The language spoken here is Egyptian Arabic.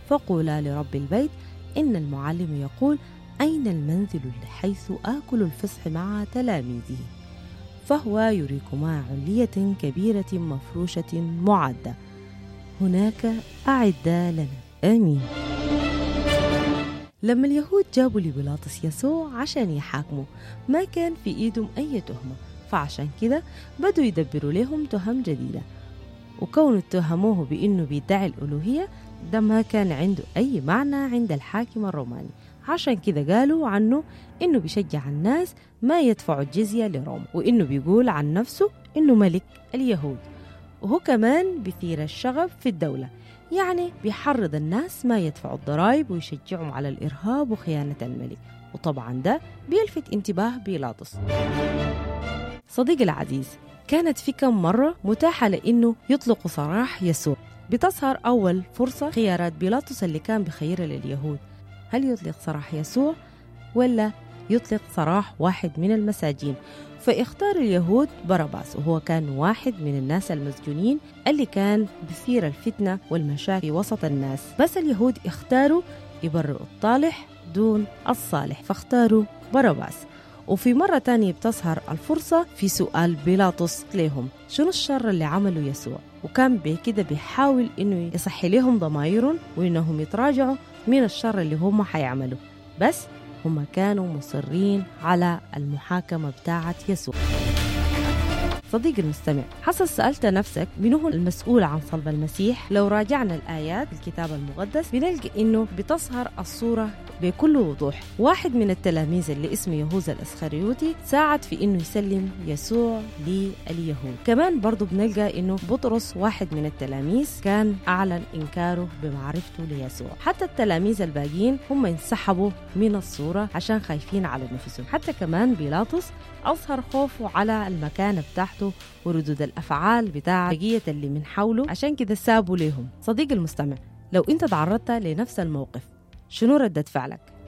فقولا لرب البيت إن المعلم يقول أين المنزل حيث آكل الفصح مع تلاميذه فهو يريكما علية كبيرة مفروشة معدة هناك أعدة لنا آمين لما اليهود جابوا لبيلاطس يسوع عشان يحاكموا ما كان في إيدهم أي تهمة فعشان كده بدوا يدبروا لهم تهم جديدة وكون اتهموه بأنه بيدعي الألوهية ده ما كان عنده أي معنى عند الحاكم الروماني عشان كده قالوا عنه إنه بيشجع الناس ما يدفعوا الجزية لروما وإنه بيقول عن نفسه إنه ملك اليهود وهو كمان بيثير الشغب في الدولة يعني بيحرض الناس ما يدفعوا الضرائب ويشجعهم على الإرهاب وخيانة الملك وطبعا ده بيلفت انتباه بيلاطس صديقي العزيز كانت في كم مرة متاحة لأنه يطلق سراح يسوع بتظهر أول فرصة خيارات بيلاطس اللي كان بخيرها لليهود هل يطلق سراح يسوع ولا يطلق سراح واحد من المساجين فاختار اليهود باراباس وهو كان واحد من الناس المسجونين اللي كان بثير الفتنة والمشاكل وسط الناس بس اليهود اختاروا يبرئوا الطالح دون الصالح فاختاروا باراباس وفي مرة تانية بتظهر الفرصة في سؤال بيلاطس لهم شنو الشر اللي عمله يسوع وكان بكده بيحاول انه يصحي لهم ضمايرهم وانهم يتراجعوا من الشر اللي هم حيعملوا بس هم كانوا مصرين على المحاكمة بتاعة يسوع صديقي المستمع حصل سألت نفسك من هو المسؤول عن صلب المسيح لو راجعنا الآيات الكتاب المقدس بنلقى إنه بتظهر الصورة بكل وضوح واحد من التلاميذ اللي اسمه يهوذا الاسخريوطي ساعد في انه يسلم يسوع لليهود كمان برضو بنلقى انه بطرس واحد من التلاميذ كان اعلن انكاره بمعرفته ليسوع حتى التلاميذ الباقيين هم انسحبوا من الصورة عشان خايفين على نفسهم حتى كمان بيلاطس أظهر خوفه على المكانة بتاعته وردود الأفعال بتاع بقية اللي من حوله عشان كده سابوا لهم صديقي المستمع لو أنت تعرضت لنفس الموقف شنو ردة فعلك؟